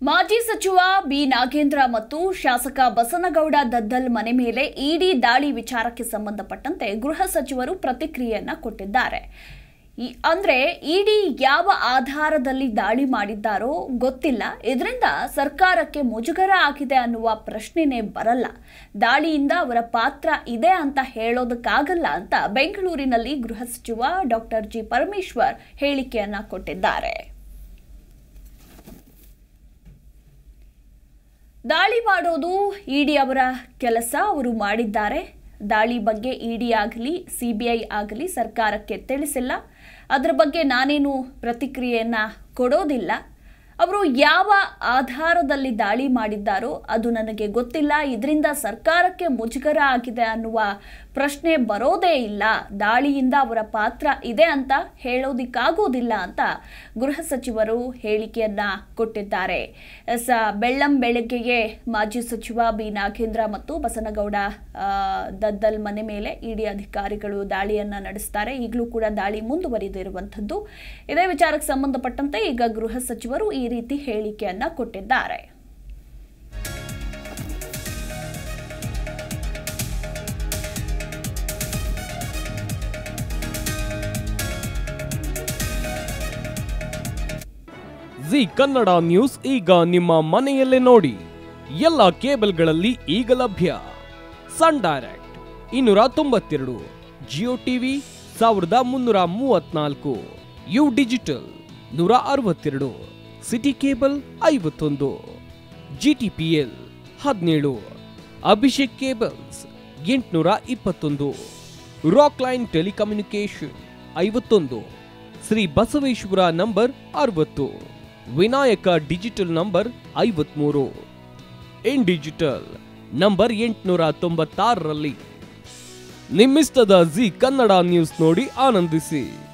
ಮಾಜಿ ಸಚಿವ ಬಿ ನಾಗೇಂದ್ರ ಮತ್ತು ಶಾಸಕ ಬಸನಗೌಡ ದದ್ದಲ್ ಮನೆ ಮೇಲೆ ಇಡಿ ದಾಳಿ ವಿಚಾರಕ್ಕೆ ಸಂಬಂಧಪಟ್ಟಂತೆ ಗೃಹ ಸಚಿವರು ಪ್ರತಿಕ್ರಿಯೆಯನ್ನ ಕೊಟ್ಟಿದ್ದಾರೆ ಈ- ಅಂದ್ರೆ ಇಡಿ ಯಾವ ಆಧಾರದಲ್ಲಿ ದಾಳಿ ಮಾಡಿದ್ದಾರೋ ಗೊತ್ತಿಲ್ಲ ಇದರಿಂದ ಸರ್ಕಾರಕ್ಕೆ ಮುಜುಗರ ಆಗಿದೆ ಅನ್ನುವ ಪ್ರಶ್ನೆನೇ ಬರಲ್ಲ ದಾಳಿಯಿಂದ ಅವರ ಪಾತ್ರ ಇದೆ ಅಂತ ಹೇಳೋದಕ್ಕಾಗಲ್ಲ ಅಂತ ಬೆಂಗಳೂರಿನಲ್ಲಿ ಗೃಹ ಸಚಿವ ಡಾಕ್ಟರ್ ಜಿ ಪರಮೇಶ್ವರ್ ಹೇಳಿಕೆಯನ್ನ ಕೊಟ್ಟಿದ್ದಾರೆ ದಾಳಿ ಮಾಡೋದು ಇಡಿ ಅವರ ಕೆಲಸ ಅವರು ಮಾಡಿದ್ದಾರೆ ದಾಳಿ ಬಗ್ಗೆ ಇಡಿ ಆಗಲಿ ಸಿ ಬಿ ಐ ಆಗಲಿ ಸರ್ಕಾರಕ್ಕೆ ತಿಳಿಸಿಲ್ಲ ಅದರ ಬಗ್ಗೆ ನಾನೇನು ಪ್ರತಿಕ್ರಿಯೆಯನ್ನ ಕೊಡೋದಿಲ್ಲ ಅವರು ಯಾವ ಆಧಾರದಲ್ಲಿ ದಾಳಿ ಮಾಡಿದ್ದಾರೋ ಅದು ನನಗೆ ಗೊತ್ತಿಲ್ಲ ಇದರಿಂದ ಸರ್ಕಾರಕ್ಕೆ ಮುಜುಗರ ಆಗಿದೆ ಅನ್ನುವ ಪ್ರಶ್ನೆ ಬರೋದೇ ಇಲ್ಲ ದಾಳಿಯಿಂದ ಅವರ ಪಾತ್ರ ಇದೆ ಅಂತ ಹೇಳೋದಿಕ್ಕಾಗೋದಿಲ್ಲ ಅಂತ ಗೃಹ ಸಚಿವರು ಹೇಳಿಕೆಯನ್ನ ಕೊಟ್ಟಿದ್ದಾರೆ ಎಸ್ ಬೆಳ್ಳಂ ಬೆಳಗ್ಗೆಗೆ ಮಾಜಿ ಸಚಿವ ಬಿ ನಾಗೇಂದ್ರ ಮತ್ತು ಬಸನಗೌಡ ಆ, ದದ್ದಲ್ ಮನೆ ಮೇಲೆ ಇಡಿ ಅಧಿಕಾರಿಗಳು ದಾಳಿಯನ್ನ ನಡೆಸ್ತಾರೆ ಈಗಲೂ ಕೂಡ ದಾಳಿ ಮುಂದುವರಿದಿರುವಂಥದ್ದು ಇದೇ ವಿಚಾರಕ್ಕೆ ಸಂಬಂಧಪಟ್ಟಂತೆ ಈಗ ಗೃಹ ಸಚಿವರು ಈ ರೀತಿ ಹೇಳಿಕೆಯನ್ನ ಕೊಟ್ಟಿದ್ದಾರೆ ಜಿ ಕನ್ನಡ ನ್ಯೂಸ್ ಈಗ ನಿಮ್ಮ ಮನೆಯಲ್ಲೇ ನೋಡಿ ಎಲ್ಲ ಕೇಬಲ್ಗಳಲ್ಲಿ ಈಗ ಲಭ್ಯ ಸನ್ ಡೈರೆಕ್ಟ್ ಇನ್ನೂರ ತೊಂಬತ್ತೆರಡು ಜಿಯೋ ಟಿವಿ ಸಾವಿರದ ಮುನ್ನೂರ ಮೂವತ್ನಾಲ್ಕು ಯು ಡಿಜಿಟಲ್ ನೂರ ಅರವತ್ತೆರಡು ಸಿಟಿ ಕೇಬಲ್ ಐವತ್ತೊಂದು ಜಿ ಟಿ ಪಿ ಎಲ್ ಹದಿನೇಳು ಅಭಿಷೇಕ್ ಕೇಬಲ್ಸ್ ಎಂಟುನೂರ ಇಪ್ಪತ್ತೊಂದು ರಾಕ್ ಲೈನ್ ಟೆಲಿಕಮ್ಯುನಿಕೇಶನ್ ಐವತ್ತೊಂದು ಶ್ರೀ ಬಸವೇಶ್ವರ ನಂಬರ್ ಅರವತ್ತು ವಿನಾಯಕ ಡಿಜಿಟಲ್ ನಂಬರ್ ಐವತ್ಮೂರು ಇನ್ ಡಿಜಿಟಲ್ ನಂಬರ್ ಎಂಟುನೂರ ತೊಂಬತ್ತಾರರಲ್ಲಿ ನಿಮ್ಮಿಸ್ತದ ಜಿ ಕನ್ನಡ ನ್ಯೂಸ್ ನೋಡಿ ಆನಂದಿಸಿ